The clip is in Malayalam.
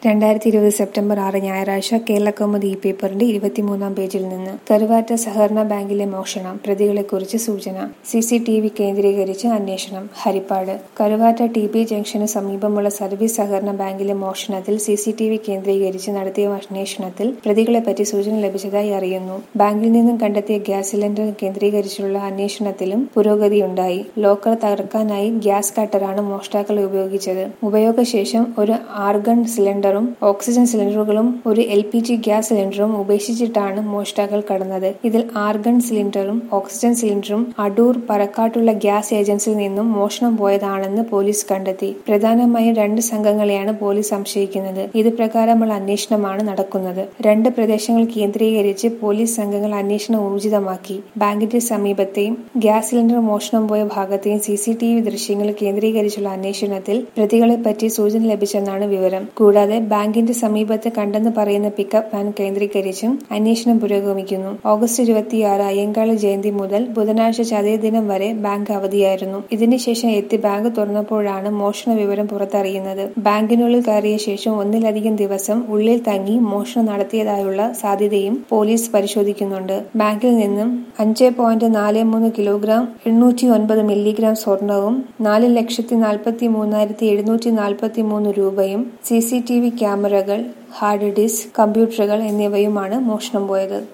രണ്ടായിരത്തി ഇരുപത് സെപ്റ്റംബർ ആറ് ഞായറാഴ്ച കേരളകൗമുദി ഈ പേപ്പറിന്റെ ഇരുപത്തിമൂന്നാം പേജിൽ നിന്ന് കരുവാറ്റ സഹകരണ ബാങ്കിലെ മോഷണം പ്രതികളെക്കുറിച്ച് സൂചന സി സി ടി വി കേന്ദ്രീകരിച്ച് അന്വേഷണം ഹരിപ്പാട് കരുവാറ്റ ടി ബി ജംഗ്ഷന് സമീപമുള്ള സർവീസ് സഹകരണ ബാങ്കിലെ മോഷണത്തിൽ സി സി ടി വി കേന്ദ്രീകരിച്ച് നടത്തിയ അന്വേഷണത്തിൽ പ്രതികളെപ്പറ്റി സൂചന ലഭിച്ചതായി അറിയുന്നു ബാങ്കിൽ നിന്നും കണ്ടെത്തിയ ഗ്യാസ് സിലിണ്ടർ കേന്ദ്രീകരിച്ചുള്ള അന്വേഷണത്തിലും പുരോഗതിയുണ്ടായി ലോക്കർ തകർക്കാനായി ഗ്യാസ് കട്ടറാണ് മോഷ്ടാക്കൾ ഉപയോഗിച്ചത് ഉപയോഗശേഷം ഒരു ആർഗൺ സിലിണ്ടറും ഓക്സിജൻ സിലിണ്ടറുകളും ഒരു എൽ പി ജി ഗ്യാസ് സിലിണ്ടറും ഉപേക്ഷിച്ചിട്ടാണ് മോഷ്ടാക്കൾ കടന്നത് ഇതിൽ ആർഗൺ സിലിണ്ടറും ഓക്സിജൻ സിലിണ്ടറും അടൂർ പറക്കാട്ടുള്ള ഗ്യാസ് ഏജൻസിയിൽ നിന്നും മോഷണം പോയതാണെന്ന് പോലീസ് കണ്ടെത്തി പ്രധാനമായും രണ്ട് സംഘങ്ങളെയാണ് പോലീസ് സംശയിക്കുന്നത് ഇത് പ്രകാരമുള്ള അന്വേഷണമാണ് നടക്കുന്നത് രണ്ട് പ്രദേശങ്ങൾ കേന്ദ്രീകരിച്ച് പോലീസ് സംഘങ്ങൾ അന്വേഷണം ഊർജിതമാക്കി ബാങ്കിന്റെ സമീപത്തെയും ഗ്യാസ് സിലിണ്ടർ മോഷണം പോയ ഭാഗത്തെയും സി സി ടി വി ദൃശ്യങ്ങൾ കേന്ദ്രീകരിച്ചുള്ള അന്വേഷണത്തിൽ പ്രതികളെപ്പറ്റി സൂചന ലഭിച്ചെന്നാണ് വിവരം കൂടാതെ ബാങ്കിന്റെ സമീപത്ത് കണ്ടെന്ന് പറയുന്ന പിക്കപ്പ് വാൻ കേന്ദ്രീകരിച്ചും അന്വേഷണം പുരോഗമിക്കുന്നു ഓഗസ്റ്റ് ഇരുപത്തിയാറ് അയ്യങ്കാളി ജയന്തി മുതൽ ബുധനാഴ്ച ചതയ ദിനം വരെ ബാങ്ക് അവധിയായിരുന്നു ഇതിനുശേഷം എത്തി ബാങ്ക് തുറന്നപ്പോഴാണ് മോഷണ വിവരം പുറത്തറിയുന്നത് ബാങ്കിനുള്ളിൽ കയറിയ ശേഷം ഒന്നിലധികം ദിവസം ഉള്ളിൽ തങ്ങി മോഷണം നടത്തിയതായുള്ള സാധ്യതയും പോലീസ് പരിശോധിക്കുന്നുണ്ട് ബാങ്കിൽ നിന്നും അഞ്ച് പോയിന്റ് നാല് മൂന്ന് കിലോഗ്രാം എണ്ണൂറ്റി ഒൻപത് മില്ലിഗ്രാം സ്വർണവും നാല് ലക്ഷത്തി നാൽപ്പത്തി മൂന്നായിരത്തി എഴുന്നൂറ്റി നാൽപ്പത്തി മൂന്ന് രൂപയും സി സി ടി വി ക്യാമറകൾ ഹാർഡ് ഡിസ്ക് കമ്പ്യൂട്ടറുകൾ എന്നിവയുമാണ് മോഷണം പോയത്